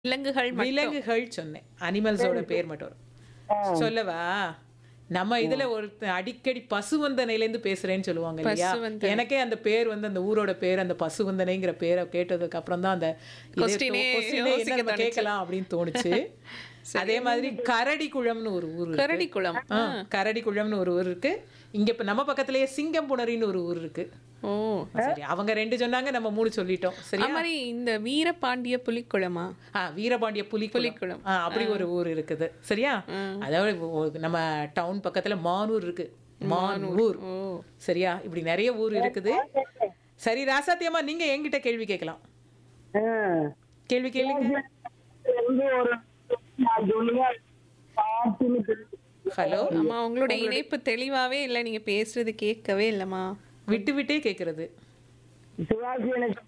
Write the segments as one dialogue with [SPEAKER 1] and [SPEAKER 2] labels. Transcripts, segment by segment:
[SPEAKER 1] விலங்குகள் மட்டும்.
[SPEAKER 2] விலங்குகள் சொன்னேன் அனிமல்ஸோட பேர் மட்டும் சொல்லவா நம்ம இதுல ஒரு அடிக்கடி பசுவந்தனையில இருந்து பேசுறேன்னு சொல்லுவாங்க இல்லையா
[SPEAKER 1] பசுவந்தனை.
[SPEAKER 2] எனக்கே அந்த பேர் வந்து அந்த ஊரோட பேர் அந்த பசுவந்தனைங்கிற பேரை கேட்டதுக்கு அப்புறம் தான் அந்த இதே
[SPEAKER 1] Question ஏ
[SPEAKER 2] question ஏ என்ன
[SPEAKER 1] யோசிக்க
[SPEAKER 2] நம்ம
[SPEAKER 1] தோணுச்சு.
[SPEAKER 2] கேட்கலாம் அப்படின்னு தோணுச்சு அதே மாதிரி கரடி குளம்னு ஒரு ஊர் இருக்கு.
[SPEAKER 1] கரடி குளம்
[SPEAKER 2] ஆ, கரடி குளம்னு ஒரு ஊர் இருக்கு இங்க இப்ப நம்ம பக்கத்துலயே சிங்கம்புணரின்னு ஒரு ஊர் இருக்கு
[SPEAKER 1] ஓ
[SPEAKER 2] சரி அவங்க ரெண்டு சொன்னாங்க நம்ம மூணு சொல்லிட்டோம் சரி
[SPEAKER 1] அது மாதிரி இந்த வீரபாண்டிய புலிக்குளமா
[SPEAKER 2] ஆ வீரபாண்டிய புலிக்குளம்
[SPEAKER 1] புலிக்குளம்.
[SPEAKER 2] ஆ, அப்படி ஒரு ஊர் இருக்குது சரியா அதாவது ஒ- நம்ம டவுன் பக்கத்துல மானூர் இருக்கு மானூர்
[SPEAKER 1] ஓ
[SPEAKER 2] சரியா இப்படி நிறைய ஊர் இருக்குது சரி ராசாத்தியம்மா நீங்க என்கிட்ட கேள்வி கேட்கலாம் கேள்வி கேளுங்க
[SPEAKER 3] வந்து ஒரு நான் சொல்லுங்க பாட்டுன்னு தெரியும்.
[SPEAKER 2] ஹலோ
[SPEAKER 1] ஆமா உங்களோட இணைப்பு தெளிவாவே இல்ல நீங்க பேசுறது கேட்கவே இல்லம்மா
[SPEAKER 2] விட்டு விட்டே கேக்குறது
[SPEAKER 3] சிவாஜி எனக்கு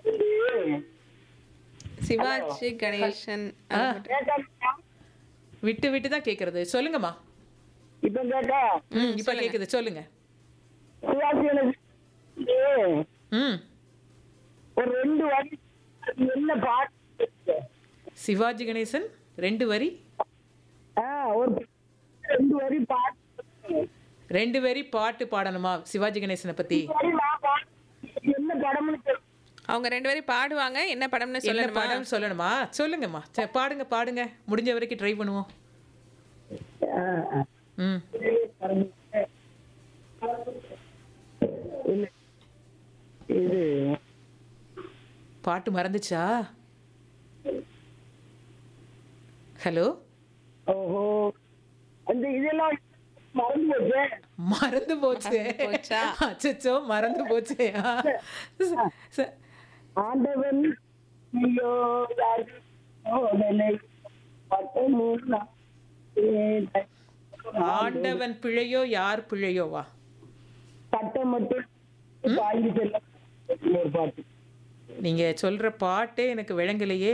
[SPEAKER 1] சிவாஜி கணேசன்
[SPEAKER 3] கேட்காதா?
[SPEAKER 2] விட்டு விட்டு தான் கேக்குறது சொல்லுங்கம்மா
[SPEAKER 3] இப்ப கேட்டா
[SPEAKER 2] ம் இப்ப கேக்குது சொல்லுங்க
[SPEAKER 3] சிவாஜி எனக்கு
[SPEAKER 2] ம்
[SPEAKER 3] ஒரு ரெண்டு வரி அது என்ன பாட்டு
[SPEAKER 2] சிவாஜி கணேசன் ரெண்டு வரி
[SPEAKER 3] ஆ, ஒரு ரெண்டு வரி பாட்டு
[SPEAKER 2] ரெண்டு வரி பாட்டு பாடணுமா சிவாஜி கணேசனை பத்தி
[SPEAKER 3] வரி நான் பாட்டு என்ன படம்னு தெரியல.
[SPEAKER 1] அவங்க ரெண்டு பேரும் பாடுவாங்க என்ன படம்னு
[SPEAKER 2] என்ன
[SPEAKER 1] சொல்லணுமா
[SPEAKER 2] படம் சொல்லணுமா சொல்லுங்கம்மா சரி, பாடுங்க பாடுங்க முடிஞ்ச வரைக்கும் ட்ரை பண்ணுவோம்
[SPEAKER 3] ஆ, ஆ.
[SPEAKER 2] ம்
[SPEAKER 3] இல்ல. இது
[SPEAKER 2] பாட்டு மறந்துச்சா ஹலோ
[SPEAKER 3] ஓஹோ அந்த இதெல்லாம் மறந்து போச்சு
[SPEAKER 2] மறந்து போச்சு
[SPEAKER 1] போச்சா?
[SPEAKER 2] அச்சச்சோ மறந்து போச்சு ஆ. ச- ச-
[SPEAKER 3] ஆண்டவன் ஐயோ யாரு சோதனை பட்டமும் நான் கேட்டேன்.
[SPEAKER 2] ஆண்டவன் பிழையோ யார் பிழையோவா
[SPEAKER 3] பட்டம் மட்டும் வாங்கி செல்ல ஒரு பாட்டு
[SPEAKER 2] நீங்க சொல்ற பாட்டே எனக்கு விளங்கலையே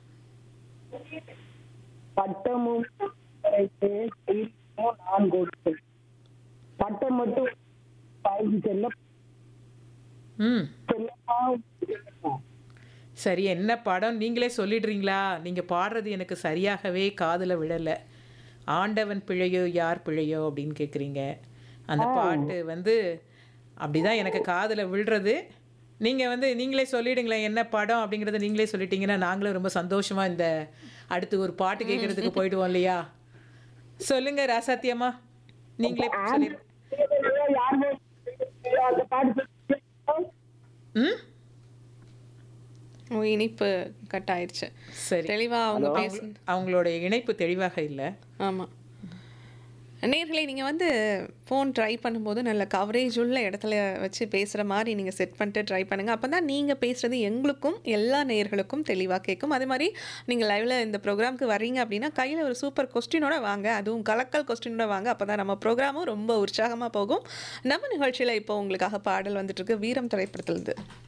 [SPEAKER 3] பட்டமும் கிடைத்து தெய்வமும் நான் கொடுத்தேன் பட்டம் மட்டும் வாங்கி செல்ல
[SPEAKER 2] ம்
[SPEAKER 3] செல்லமா செல்லமா.
[SPEAKER 2] சரி என்ன படம் நீங்களே சொல்லிடுறீங்களா நீங்க பாடுறது எனக்கு சரியாகவே காதுல விழல ஆண்டவன் பிழையோ யார் பிழையோ அப்படின்னு கேக்குறீங்க அந்த பாட்டு வந்து அப்படிதான் எனக்கு காதுல விழுறது நீங்க வந்து நீங்களே சொல்லிடுங்களேன் என்ன படம் அப்படிங்கறத நீங்களே சொல்லிட்டீங்கன்னா நாங்களும் ரொம்ப சந்தோஷமா இந்த அடுத்து ஒரு பாட்டு கேட்கறதுக்கு போயிடுவோம் இல்லையா சொல்லுங்க ராசாத்தியம்மா நீங்களே சொல்லி
[SPEAKER 3] யாருமே அந்த பாட்டு சொல்லி-
[SPEAKER 2] ம்
[SPEAKER 1] உங்க இணைப்பு கட் ஆயிருச்சு
[SPEAKER 2] சரி
[SPEAKER 1] தெளிவா அவங்க பேச
[SPEAKER 2] அவங்க- அவங்களோட இணைப்பு தெளிவாக இல்லை
[SPEAKER 1] ஆமா நேர்களை நீங்கள் வந்து ஃபோன் ட்ரை பண்ணும்போது நல்ல கவரேஜ் உள்ள இடத்துல வச்சு பேசுகிற மாதிரி நீங்கள் செட் பண்ணிட்டு ட்ரை பண்ணுங்கள் அப்போ தான் நீங்கள் பேசுகிறது எங்களுக்கும் எல்லா நேயர்களுக்கும் தெளிவாக கேட்கும் அதே மாதிரி நீங்கள் லைவில் இந்த ப்ரோக்ராமுக்கு வர்றீங்க அப்படின்னா கையில் ஒரு சூப்பர் கொஸ்டினோட வாங்க அதுவும் கலக்கல் கொஸ்டினோட வாங்க அப்போ தான் நம்ம ப்ரோக்ராமும் ரொம்ப உற்சாகமாக போகும் நம்ம நிகழ்ச்சியில் இப்போ உங்களுக்காக பாடல் வந்துட்டுருக்கு வீரம் திரைப்படத்துலேருந்து